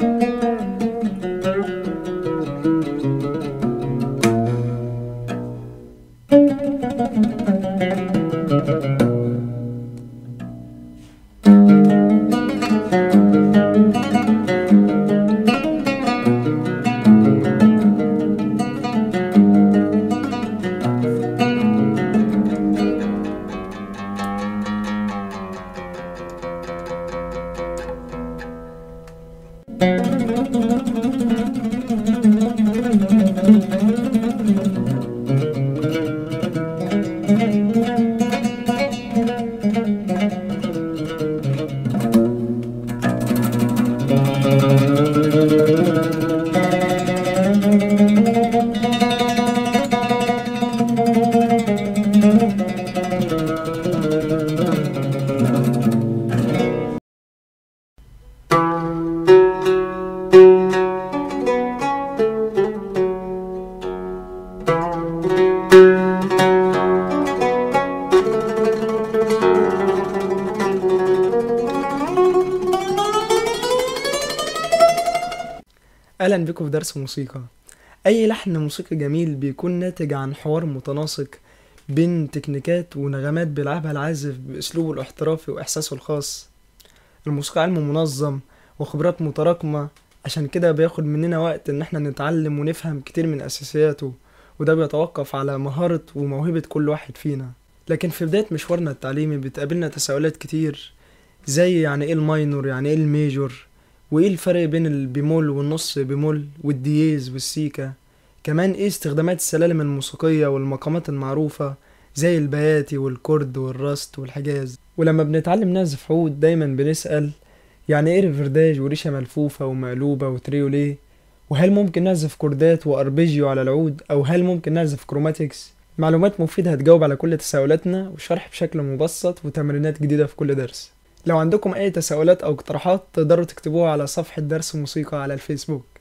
أهلا بكم في درس موسيقى أي لحن موسيقي جميل بيكون ناتج عن حوار متناسق بين تكنيكات ونغمات بيلعبها العازف بأسلوبه الاحترافي وإحساسه الخاص الموسيقى علم منظم وخبرات متراكمة عشان كده بياخد مننا وقت إن احنا نتعلم ونفهم كتير من أساسياته وده بيتوقف على مهارة وموهبة كل واحد فينا لكن في بداية مشوارنا التعليمي بتقابلنا تساؤلات كتير زي يعني ايه الماينور يعني ايه الميجور وايه الفرق بين البيمول والنص بيمول والدييز والسيكا كمان ايه استخدامات السلالم الموسيقية والمقامات المعروفة زي البياتي والكورد والراست والحجاز ولما بنتعلم نعزف عود دايما بنسأل يعني ايه ريفرداج وريشة ملفوفة ومقلوبة وتريوليه وهل ممكن نعزف كوردات واربيجيو على العود او هل ممكن نعزف كروماتيكس معلومات مفيدة هتجاوب على كل تساؤلاتنا وشرح بشكل مبسط وتمرينات جديدة في كل درس لو عندكم اي تساؤلات او اقتراحات تقدروا تكتبوها على صفحة درس موسيقى على الفيسبوك